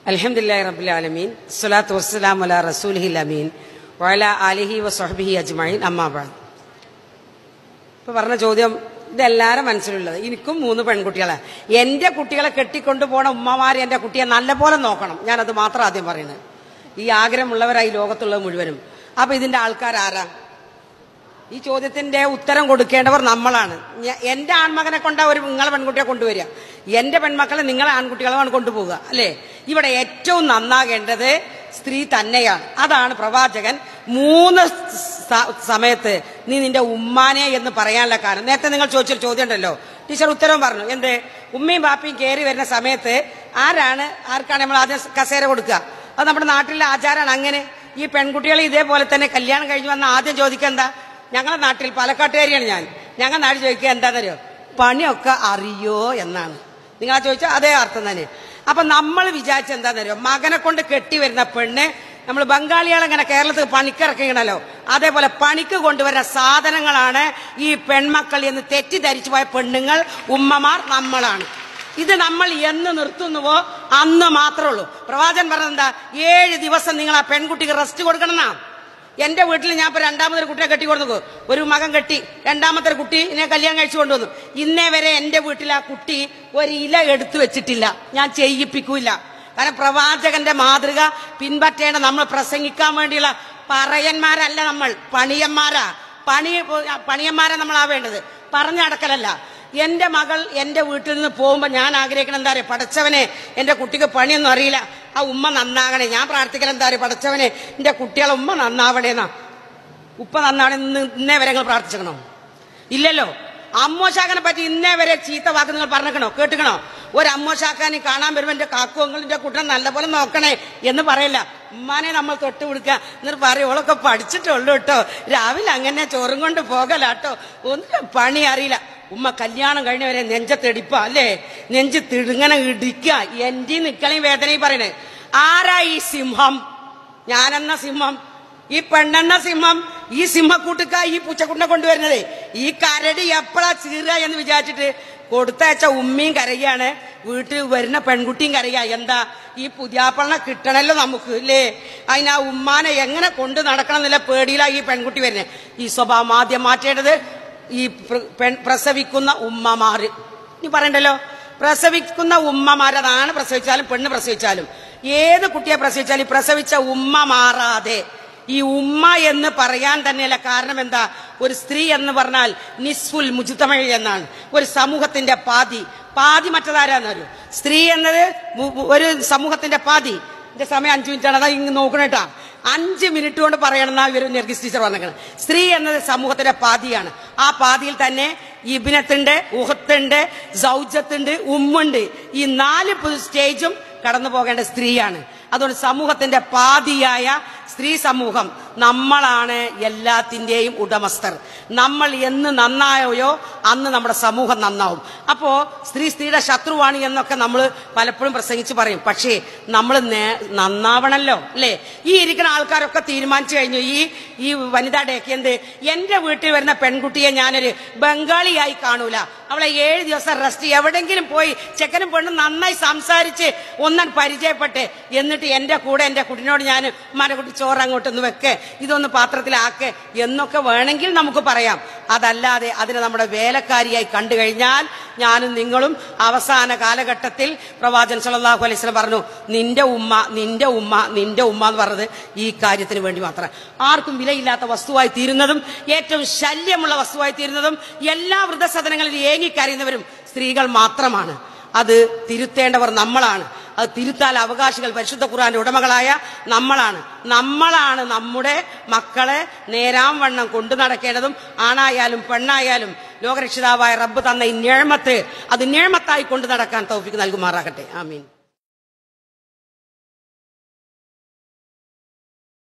അലഹമുല്ലാ റബുലാലമീൻ സ്വലാത്തു വസ്സലാം അല റസൂലിഹിൽ അമീൻ വയല അലിഹി വസ്ഹബിഹി അജ്മൈൻ അമ്മാബാദ് ഇപ്പൊ പറഞ്ഞ ചോദ്യം ഇതെല്ലാരും മനസ്സിലുള്ളത് എനിക്കും മൂന്ന് പെൺകുട്ടികളെ എന്റെ കുട്ടികളെ കെട്ടിക്കൊണ്ടു പോണ ഉമ്മമാര് എന്റെ കുട്ടിയെ നല്ലപോലെ നോക്കണം ഞാനത് മാത്രം ആദ്യം പറയുന്നത് ഈ ആഗ്രഹമുള്ളവരായി ലോകത്തുള്ളത് മുഴുവനും അപ്പൊ ഇതിന്റെ ആൾക്കാർ ആരാ ഈ ചോദ്യത്തിന്റെ ഉത്തരം കൊടുക്കേണ്ടവർ നമ്മളാണ് ഞ- എന്റെ ആൺമകനെ കൊണ്ടാ ഒരു നിങ്ങളെ പെൺകുട്ടിയെ കൊണ്ടുവരിക എന്റെ പെൺമക്കളെ നിങ്ങളെ ആൺകുട്ടികളാണ് കൊണ്ടുപോവുക അല്ലെ ഇവിടെ ഏറ്റവും നന്നാകേണ്ടത് സ്ത്രീ തന്നെയാണ് അതാണ് പ്രവാചകൻ മൂന്ന് സ- സമയത്ത് നീ നിന്റെ ഉമ്മാനെ എന്ന് പറയാനുള്ള കാരണം നേരത്തെ നിങ്ങൾ ചോദിച്ചൊരു ചോദ്യം ഉണ്ടല്ലോ ടീച്ചർ ഉത്തരവും പറഞ്ഞു എന്ത് ഉമ്മയും ബാപ്പയും കയറി വരുന്ന സമയത്ത് ആരാണ് ആർക്കാണ് നമ്മൾ ആദ്യം കസേര കൊടുക്കുക അത് നമ്മുടെ നാട്ടിലെ ആചാരമാണ് അങ്ങനെ ഈ പെൺകുട്ടികളെ ഇതേപോലെ തന്നെ കല്യാണം കഴിഞ്ഞ് വന്ന ആദ്യം ചോദിക്കുക എന്താ ഞങ്ങളുടെ നാട്ടിൽ പാലക്കാട്ടുകാരിയാണ് ഞാൻ ഞങ്ങളുടെ നാട്ടിൽ ചോദിക്കുക എന്താണെന്നറിയോ പണിയൊക്കെ അറിയോ എന്നാണ് നിങ്ങൾ ആ ചോദിച്ചാൽ അതേ അർത്ഥം തന്നെ അപ്പൊ നമ്മൾ വിചാരിച്ച എന്താണെന്നറിയോ മകനെ കൊണ്ട് കെട്ടി വരുന്ന പെണ്ണ് നമ്മൾ ബംഗാളികളെങ്ങനെ കേരളത്തിൽ പണിക്കിറക്കണല്ലോ അതേപോലെ പണിക്ക് കൊണ്ടുവരുന്ന സാധനങ്ങളാണ് ഈ പെൺമക്കൾ എന്ന് തെറ്റിദ്ധരിച്ചു പോയ പെണ്ണുങ്ങൾ ഉമ്മമാർ നമ്മളാണ് ഇത് നമ്മൾ എന്ന് നിർത്തുന്നുവോ അന്ന് മാത്രമേ ഉള്ളൂ പ്രവാചകൻ പറഞ്ഞത് എന്താ ഏഴ് ദിവസം നിങ്ങൾ ആ പെൺകുട്ടിക്ക് റെസ്റ്റ് കൊടുക്കണം എന്നാ എന്റെ വീട്ടിൽ ഞാൻ ഇപ്പൊ രണ്ടാമതൊരു കുട്ടിയെ കെട്ടി കൊടുത്തു ഒരു മകൻ കെട്ടി രണ്ടാമത്തെ ഒരു കുട്ടീനെ കല്യാണം കഴിച്ചു കൊണ്ടുവന്നു ഇന്നേ വരെ എന്റെ വീട്ടിൽ ആ കുട്ടി ഒരു ഇല എടുത്തു വെച്ചിട്ടില്ല ഞാൻ ചെയ്യിപ്പിക്കൂല കാരണം പ്രവാചകന്റെ മാതൃക പിൻപറ്റേണ്ട നമ്മൾ പ്രസംഗിക്കാൻ വേണ്ടിയുള്ള പറയന്മാരല്ല നമ്മൾ പണിയന്മാരാ പണി പണിയന്മാരാ നമ്മൾ ആവേണ്ടത് പറഞ്ഞടക്കലല്ല എന്റെ മകൾ എന്റെ വീട്ടിൽ നിന്ന് പോകുമ്പോ ഞാൻ ആഗ്രഹിക്കണം എന്താ പറയുക പടച്ചവനെ എന്റെ കുട്ടിക്ക് പണിയൊന്നും അറിയില്ല ആ ഉമ്മ നന്നാകണേ ഞാൻ പ്രാർത്ഥിക്കണം എന്താ പറയുക പടച്ചവനെ എന്റെ കുട്ടികളെ ഉമ്മ നന്നാവണേന്നാ ഉപ്പ നന്നാവണേ ഇന്ന് ഇന്നേ വരെ നിങ്ങൾ പ്രാർത്ഥിച്ചണോ ഇല്ലല്ലോ അമ്മോശാക്കനെ പറ്റി ഇന്നേ വരെ ചീത്ത വാക്ക് നിങ്ങൾ പറഞ്ഞിക്കണോ കേട്ടുക്കണോ ഒരു അമ്മോശാക്കാനെ കാണാൻ വരുമ്പോ എന്റെ കാക്കുവങ്ങളുടെ കുട്ടനെ നല്ലപോലെ നോക്കണേ എന്ന് പറയില്ല ഉമ്മാനെ നമ്മൾ തൊട്ട് കൊടുക്കുക എന്നിട്ട് പറയും ഓളൊക്കെ പഠിച്ചിട്ടുള്ളൂ കേട്ടോ രാവിലെ അങ്ങനെ ചോറും കൊണ്ട് പോകലാട്ടോ ഒന്നും പണി അറിയില്ല ഉമ്മ കല്യാണം കഴിഞ്ഞവരെ നെഞ്ചത്തെടിപ്പ അല്ലേ നെഞ്ച് തിടുങ്ങനെ ഇടിക്ക എന്റെ നിക്കളയും വേദനയും പറയണേ ആരാ ഈ സിംഹം ഞാനെന്ന സിംഹം ഈ പെണ്ണെന്ന സിംഹം ഈ സിംഹക്കൂട്ടുക്ക ഈ പൂച്ചക്കുട്ടിനെ കൊണ്ടുവരുന്നത് ഈ കരടി എപ്പോഴാ ചീറുക എന്ന് വിചാരിച്ചിട്ട് കൊടുത്തയച്ച ഉമ്മയും കരയാണ് വീട്ടിൽ വരുന്ന പെൺകുട്ടിയും കരയുക എന്താ ഈ പുതിയാപ്പളിനെ കിട്ടണല്ലോ നമുക്ക് ഇല്ലേ അതിന് ആ ഉമ്മാനെ എങ്ങനെ കൊണ്ടു നടക്കണം എന്നുള്ള പേടിയിലാ ഈ പെൺകുട്ടി വരുന്നത് ഈ സ്വഭാവം ആദ്യം മാറ്റേണ്ടത് ഈ പ്ര- പെൺ- പ്രസവിക്കുന്ന ഉമ്മമാര് നീ പറയണ്ടല്ലോ പ്രസവിക്കുന്ന ഉമ്മമാരതാണ് പ്രസവിച്ചാലും പെണ്ണ് പ്രസവിച്ചാലും ഏത് കുട്ടിയെ പ്രസവിച്ചാലും ഈ പ്രസവിച്ച ഉമ്മ മാറാതെ ഈ ഉമ്മ എന്ന് പറയാൻ തന്നെയല്ല കാരണം എന്താ ഒരു സ്ത്രീ എന്ന് പറഞ്ഞാൽ നിസ്ഫുൽ മുജിത്തമഴ എന്നാണ് ഒരു സമൂഹത്തിന്റെ പാതി പാതി മറ്റതാരാന്നറിയോ സ്ത്രീ എന്നത് മു- മു- ഒരു സമൂഹത്തിന്റെ പാതി എന്റെ സമയം അഞ്ചു മിനിറ്റ് ആണ് അതാ ഇങ്ങ് നോക്കണേട്ടാ അഞ്ച് മിനിറ്റ് കൊണ്ട് പറയണമെന്നാ ഇവർ നെർഗിസ് ടീച്ചർ വന്നേക്കണം സ്ത്രീ എന്നത് സമൂഹത്തിന്റെ പാതിയാണ് ആ പാതിയിൽ തന്നെ ഇബിനത്തുണ്ട് ഉഹത്തുണ്ട് സൗജത്തുണ്ട് ഉമ്മുണ്ട് ഈ നാല് പു- സ്റ്റേജും കടന്നു പോകേണ്ട സ്ത്രീയാണ് അതുകൊണ്ട് സമൂഹത്തിന്റെ പാതിയായ സ്ത്രീ സമൂഹം നമ്മളാണ് എല്ലാത്തിന്റെയും ഉടമസ്ഥർ നമ്മൾ എന്ന് നന്നായോയോ അന്ന് നമ്മുടെ സമൂഹം നന്നാവും അപ്പോ സ്ത്രീ സ്ത്രീയുടെ ശത്രുവാണ് എന്നൊക്കെ നമ്മൾ പലപ്പോഴും പ്രസംഗിച്ച് പറയും പക്ഷേ നമ്മൾ നന്നാവണല്ലോ അല്ലേ ഈ ഇരിക്കുന്ന ആൾക്കാരൊക്കെ തീരുമാനിച്ചു കഴിഞ്ഞു ഈ ഈ വനിതാ ഡേക്ക് എന്ത് എന്റെ വീട്ടിൽ വരുന്ന പെൺകുട്ടിയെ ഞാനൊരു ബംഗാളിയായി കാണൂല അവളെ ഏഴ് ദിവസം റെസ്റ്റ് എവിടെങ്കിലും പോയി ചെക്കനും പെണ്ണും നന്നായി സംസാരിച്ച് ഒന്നാൻ പരിചയപ്പെട്ട് എന്നിട്ട് എന്റെ കൂടെ എന്റെ കുട്ടിനോട് ഞാൻ ഉമ്മാന്റെ കുട്ടി ചോറ് അങ്ങോട്ടൊന്ന് വെക്ക് ഇതൊന്ന് പാത്രത്തിലാക്ക് എന്നൊക്കെ വേണമെങ്കിൽ നമുക്ക് പറയാം അതല്ലാതെ അതിനെ നമ്മുടെ വേലക്കാരിയായി കണ്ടു കഴിഞ്ഞാൽ ഞാനും നിങ്ങളും അവസാന കാലഘട്ടത്തിൽ പ്രവാചൻ സല്ലല്ലാഹു അലൈഹി വസല്ലം പറഞ്ഞു നിന്റെ ഉമ്മ നിന്റെ ഉമ്മ നിന്റെ ഉമ്മ എന്ന് പറഞ്ഞത് ഈ കാര്യത്തിന് വേണ്ടി മാത്രം ആർക്കും വിലയില്ലാത്ത വസ്തുവായി തീരുന്നതും ഏറ്റവും ശല്യമുള്ള വസ്തുവായി തീരുന്നതും എല്ലാ വൃദ്ധസദനങ്ങളിൽ ഏങ്ങിക്കരയുന്നവരും സ്ത്രീകൾ മാത്രമാണ് അത് തിരുത്തേണ്ടവർ നമ്മളാണ് അത് തിരുത്താൽ അവകാശികൾ പരിശുദ്ധ ഖുർആന്റെ ഉടമകളായ നമ്മളാണ് നമ്മളാണ് നമ്മുടെ മക്കളെ നേരാം വണ്ണം കൊണ്ടു നടക്കേണ്ടതും ആണായാലും പെണ്ണായാലും ലോകരക്ഷിതാവായ റബ്ബ് തന്ന ഈ ഞേമത്ത് അത് ഞേമത്തായി കൊണ്ടു നടക്കാൻ തൗഫിക്ക് നൽകുമാറാകട്ടെ ആമീൻ